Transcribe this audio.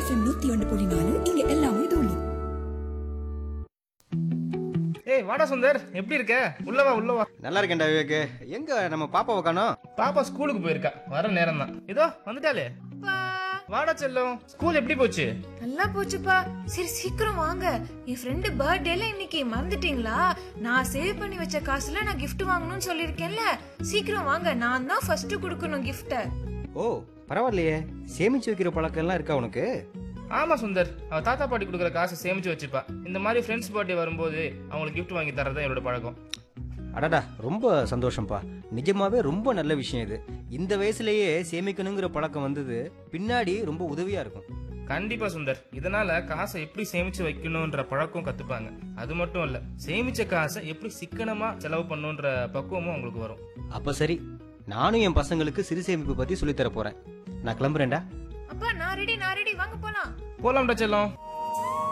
FM நூத்தி ஒன்று புள்ளி நாலு இங்க எல்லாமே தோழி ஏய் வாடா சுந்தர் எப்படி இருக்க உள்ளவா உள்ளவா நல்லா இருக்கேன்டா விவேக் எங்க நம்ம பாப்பாவை காணோம் பாப்பா ஸ்கூலுக்கு போயிருக்கா வர நேரம் தான் இதோ வந்துட்டாலே வாடா செல்லம் ஸ்கூல் எப்படி போச்சு நல்லா போச்சுப்பா சரி சீக்கிரம் வாங்க என் ஃப்ரெண்டு பர்த்டேல இன்னைக்கு மறந்துட்டீங்களா நான் சேவ் பண்ணி வச்ச காசுல நான் gift வாங்கணும்னு சொல்லிருக்கேன்ல சீக்கிரம் வாங்க நான் தான் ஃபர்ஸ்ட் கொடுக்கணும் gift ஓ பரவாயில்லையே சேமிச்சு வைக்கிற பழக்கம் எல்லாம் இருக்கா உனக்கு ஆமா சுந்தர் அவ தாத்தா பாட்டி கொடுக்குற காசை சேமிச்சு வச்சுப்பா இந்த மாதிரி ஃப்ரெண்ட்ஸ் பர்த்டே வரும்போது அவங்களுக்கு gift வாங்கி தரதான் என்னோட பழக்கம் அடடா ரொம்ப சந்தோஷம்ப்பா நிஜமாவே ரொம்ப நல்ல விஷயம் இது இந்த வயசுலயே சேமிக்கணுங்கிற பழக்கம் வந்தது பின்னாடி ரொம்ப உதவியா இருக்கும் கண்டிப்பா சுந்தர் இதனால காசை எப்படி சேமிச்சு வைக்கணும்ன்ற பழக்கம் கத்துப்பாங்க அது மட்டும் இல்ல சேமிச்ச காசை எப்படி சிக்கனமா செலவு பண்ணணுன்ற பக்குவமும் அவங்களுக்கு வரும் அப்ப சரி நானும் என் பசங்களுக்கு சிறு சேமிப்பு பத்தி சொல்லித் தர போறேன் நான் கிளம்புறேன்டா அப்பா நான் ரெடி நான் ரெடி வாங்க போலாம் போலாம்டா செல்லம்